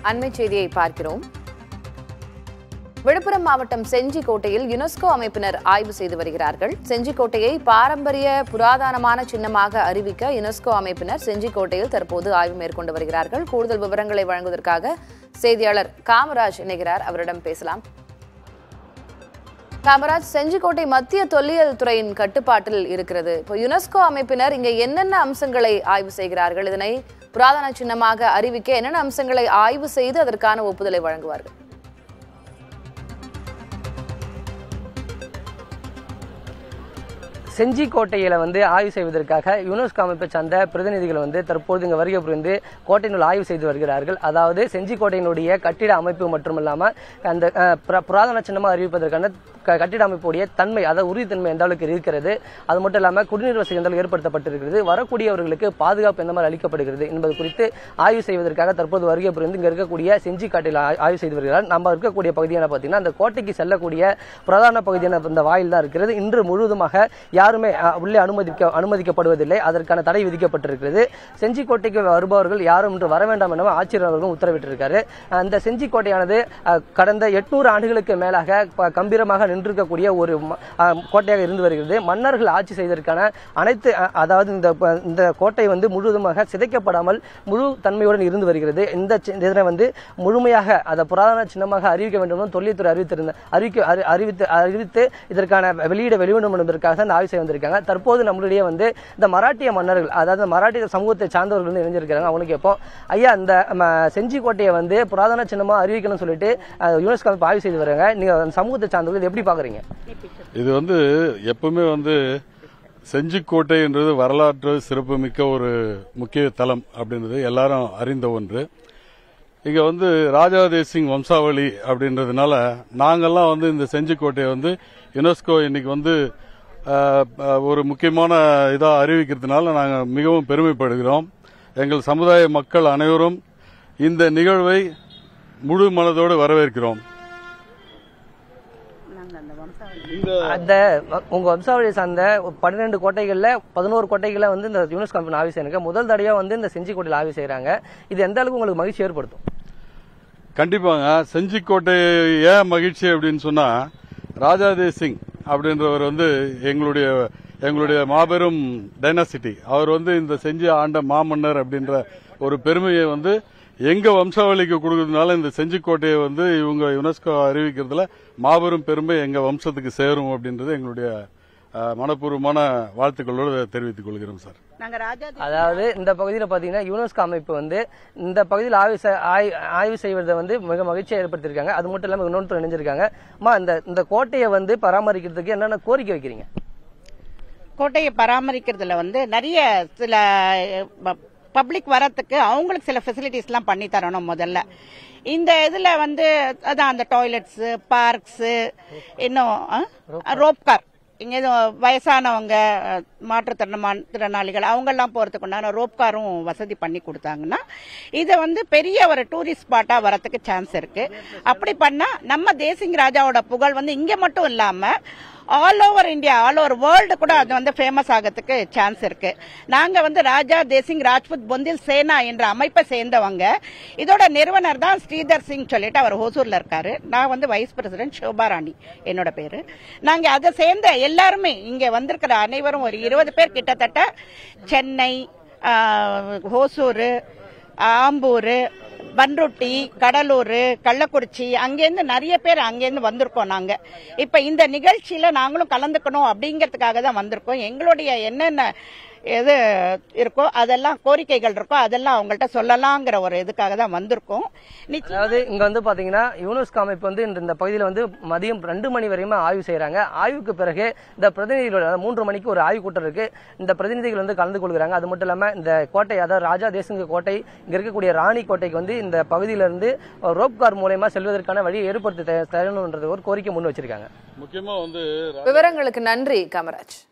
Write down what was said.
அண்மை செய்தியை பார்க்கிறோம் விழுப்புரம் மாவட்டம் செஞ்சிக்கோட்டையில் யுனெஸ்கோ அமைப்பினர் ஆய்வு செய்து வருகிறார்கள் செஞ்சிக்கோட்டையை பாரம்பரிய புராதனமான சின்னமாக அறிவிக்க யுனெஸ்கோ அமைப்பினர் செஞ்சிக்கோட்டையில் தற்போது ஆய்வு மேற்கொண்டு வருகிறார்கள் கூடுதல் விவரங்களை வழங்குவதற்காக செய்தியாளர் காமராஜ் இணைகிறார் அவரிடம் பேசலாம் காமராஜ் செஞ்சிக்கோட்டை மத்திய தொல்லியல் துறையின் கட்டுப்பாட்டில் இருக்கிறது இப்போ யுனெஸ்கோ அமைப்பினர் இங்கே என்னென்ன அம்சங்களை ஆய்வு செய்கிறார்கள் இதனை புராதன சின்னமாக அறிவிக்க என்னென்ன அம்சங்களை ஆய்வு செய்து அதற்கான ஒப்புதலை வழங்குவார்கள் செஞ்சிக்கோட்டையில வந்து ஆய்வு செய்வதற்காக யுனெஸ்கோ அமைப்பை சார்ந்த பிரதிநிதிகள் வந்து தற்போது இங்கு வருகை புரிந்து கோட்டையினுள் ஆய்வு செய்து வருகிறார்கள் அதாவது செஞ்சிக்கோட்டையினுடைய கட்டிட அமைப்பு மட்டுமல்லாம அந்த அஹ், புரா- புராதன சின்னமாக அறிவிப்பதற்கான க- கட்டிட அமைப்புடைய தன்மை அதாவது உறுதித்தன்மை எந்த அளவுக்கு இருக்கிறது அது மட்டும் இல்லாம குடிநீர் வசதி எந்த அளவுக்கு ஏற்படுத்தப்பட்டிருக்கிறது வரக்கூடியவர்களுக்கு பாதுகாப்பு எந்த மாதிரி அளிக்கப்படுகிறது என்பது குறித்து ஆய்வு செய்வதற்காக தற்போது வருகை புரிந்து இங்க இருக்கக்கூடிய செஞ்சிக்காட்டில் ஆய்- ஆய்வு செய்து வருகிறார் நம்ம இருக்கக்கூடிய பகுதியான பார்த்தீங்கன்னா அந்த கோட்டைக்கு செல்லக்கூடிய பிரதான பகுதியான இந்த வாயில் தான் இருக்கிறது இன்று முழுவதுமாக யாருமே அஹ், உள்ளே அனுமதிக்க அனுமதிக்கப்படுவதில்லை அதற்கான தடை விதிக்கப்பட்டிருக்கிறது செஞ்சிக்கோட்டைக்கு வருபவர்கள் யாரும் இன்று வர வேண்டாம் என ஆட்சியர் அவர்களும் உத்தரவிட்டிருக்காரு அந்த செஞ்சிக்கோட்டையானது அஹ், கடந்த எட்நூறு ஆண்டுகளுக்கு மேலாக ப- கம்பீரமாக நின்றிருக்கக்கூடிய ஒரு ம- அஹ், கோட்டையாக இருந்து வருகிறது மன்னர்கள் ஆட்சி செய்ததற்கான அனைத்து அஹ், அதாவது இந்த ப- இந்த கோட்டை வந்து முழுவதுமாக சிதைக்கப்படாமல் முழு தன்மையுடன் இருந்து வருகிறது இந்த சி- இதனை வந்து முழுமையாக அதை புராதன சின்னமாக அறிவிக்க வேண்டும் என்று தொல்லியத்துறை அறிவித்திருந்த அறிவிக்க அறி- அறிவித்து அறிவித்து இதற்கான வெளியிட வெளிவிடும் என்பதற்காக தான் இந்த ஆய்வு செய்ய வந்திருக்காங்க தற்போது நம்மளுடைய வந்து இந்த மராட்டிய மன்னர்கள் அதாவது மராட்டிய சமூகத்தை சார்ந்தவர்கள் வந்து இணைஞ்சிருக்காங்க அவனுக்கு கேட்போம் ஐயா இந்த ம, செஞ்சிக்கோட்டையை வந்து புராதன சின்னமா அறிவிக்கணும்னு சொல்லிட்டு அஹ், யுனெஸ்கோ அமைப்பு ஆய்வு செய்து வராங்க நீங்க அந்த சமூகத்தை சார்ந்தவர்கள் இதை எப்படி பாக்குறீங்க இது வந்து எப்பவுமே வந்து செஞ்சிக்கோட்டைன்றது வரலாற்று சிறப்புமிக்க ஒரு முக்கிய தலம் அப்படின்றது எல்லாரும் அறிந்த ஒன்று இங்க வந்து ராஜா தேசிங் வம்சாவளி அப்படின்றதுனால நாங்கெல்லாம் வந்து இந்த செஞ்சிக்கோட்டையை வந்து யுனெஸ்கோ இன்னைக்கு வந்து ஆஹ், ஆஹ், ஒரு முக்கியமான இதாக அறிவிக்கிறதுனால நாங்கள் மிகவும் பெருமைப்படுகிறோம் எங்கள் சமுதாய மக்கள் அனைவரும் இந்த நிகழ்வை முழு மனதோடு வரவேற்கிறோம் அந்த உங்க வம்சாவளியை சார்ந்த பன்னிரெண்டு கோட்டைகள்ல பதினோரு கோட்டைகளை வந்து இந்த யுனெஸ்கோ அமைப்பு ஆய்வு செய்யறாங்க முதல் தடையா வந்து இந்த செஞ்சிக்கோட்டையில் ஆய்வு செய்யறாங்க இது எந்த அளவுக்கு உங்களுக்கு மகிழ்ச்சி ஏற்படுத்தும் கண்டிப்பாங்க செஞ்சிக்கோட்டை ஏன் மகிழ்ச்சி அப்படின்னு சொன்னா ராஜாதே சிங் அப்படின்றவர் வந்து எங்களுடைய எங்களுடைய மாபெரும் டைனாசிட்டி அவர் வந்து இந்த செஞ்சி ஆண்ட மாமன்னர் அப்படின்ற ஒரு பெருமையை வந்து எங்க வம்சாவளிக்கு கொடுக்கறதுனால இந்த செஞ்சிக்கோட்டையை வந்து இவங்க யுனெஸ்கோ அறிவிக்கிறதுல மாபெரும் பெருமை எங்க வம்சத்துக்கு சேரும் அப்படின்றது எங்களுடைய அஹ், மனப்பூர்வமான வாழ்த்துக்களோடு தெரிவித்துக் கொள்கிறோம் சார் நாங்க ராஜா அதாவது இந்த பகுதியில் பாத்தீங்கன்னா யுனெஸ்கோ அமைப்பு வந்து இந்த பகுதியில் ஆய்வு செய்- ஆய்- ஆய்வு செய்வதை வந்து மிக மகிழ்ச்சியை ஏற்படுத்தியிருக்காங்க அது மட்டும் இல்லாமல் இன்னொன்று இணைஞ்சிருக்காங்க அம்மா இந்த இந்த கோட்டையை வந்து பராமரிக்கிறதுக்கு என்னென்ன கோரிக்கை வைக்கிறீங்க கோட்டையை பராமரிக்கிறதுல வந்து நிறைய சில பப்ளிக் வரத்துக்கு அவங்களுக்கு சில ஃபெசிலிட்டிஸ்லாம் பண்ணி தரணும் முதல்ல இந்த இதுல வந்து அதான் அந்த டாய்லெட்ஸ் பார்க்ஸ் இன்னும் ரோப் கார் இங்க எதுவும் வயசானவங்க அஹ், மாற்றுத்திறனமா திறனாளிகள் அவங்கெல்லாம் போறதுக்கு உண்டான ரோப் காரும் வசதி பண்ணி கொடுத்தாங்கன்னா இதை வந்து பெரிய ஒரு டூரிஸ்ட் ஸ்பாட்டா வரதுக்கு சான்ஸ் இருக்கு அப்படி பண்ணா நம்ம தேசிங் ராஜாவோட புகழ் வந்து இங்க மட்டும் இல்லாம all over India all over world கூட அது வந்து ஃபேமஸ் ஆகிறதுக்கு சான்ஸ் இருக்கு நாங்க வந்து ராஜா தேசிங் ராஜ்புத் பொந்தில் சேனா என்ற அமைப்பை சேர்ந்தவங்க இதோட நிறுவனர் தான் ஸ்ரீதர் சிங் சொல்லிட்டு அவர் ஹோசூர்ல இருக்காரு நான் வந்து வைஸ் பிரசிடென்ட் ஷோபா ராணி என்னோட பேரு நாங்க அதை சேர்ந்த எல்லாருமே இங்க வந்திருக்கிற அனைவரும் ஒரு இருபது பேர் கிட்டத்தட்ட சென்னை ஆஹ், ஹோசூர் ஆம்பூர் பன்ருட்டி கடலூர் கள்ளக்குறிச்சி அங்கேருந்து நிறைய பேர் அங்கேருந்து வந்திருக்கோம் நாங்க இப்ப இந்த நிகழ்ச்சியில நாங்களும் கலந்துக்கணும் அப்படிங்கிறதுக்காக தான் வந்திருக்கோம் எங்களுடைய என்னென்ன எது இருக்கோ அதெல்லாம் கோரிக்கைகள் இருக்கோ அதெல்லாம் அவங்கள்ட்ட சொல்லலாங்கிற ஒரு இதுக்காக தான் வந்திருக்கோம் நிச்சயம் அதாவது இங்க வந்து பாத்தீங்கன்னா யுனெஸ்கோ அமைப்பு வந்து இந்த- இந்த பகுதியில் வந்து மதியம் ரெண்டு மணி வரையுமே ஆய்வு செய்யறாங்க ஆய்வுக்கு பிறகு இந்த பிரதிநிதிகள் அதாவது மூன்று மணிக்கு ஒரு ஆய்வு கூட்டம் இருக்கு இந்த பிரதிநிதிகள் வந்து கலந்து கொள்கிறாங்க அது மட்டும் இல்லாம இந்த கோட்டை அதாவது ராஜா தேசிங்க கோட்டை இங்க இருக்கக்கூடிய ராணி கோட்டைக்கு வந்து இந்த பகுதியில இருந்து ரோப் கார் மூலயமா செல்வதற்கான வழியை ஏற்படுத்தி தர- தரணும்ன்றது ஒரு கோரிக்கை முன் வச்சிருக்காங்க முக்கியமா வந்து விவரங்களுக்கு நன்றி காமராஜ்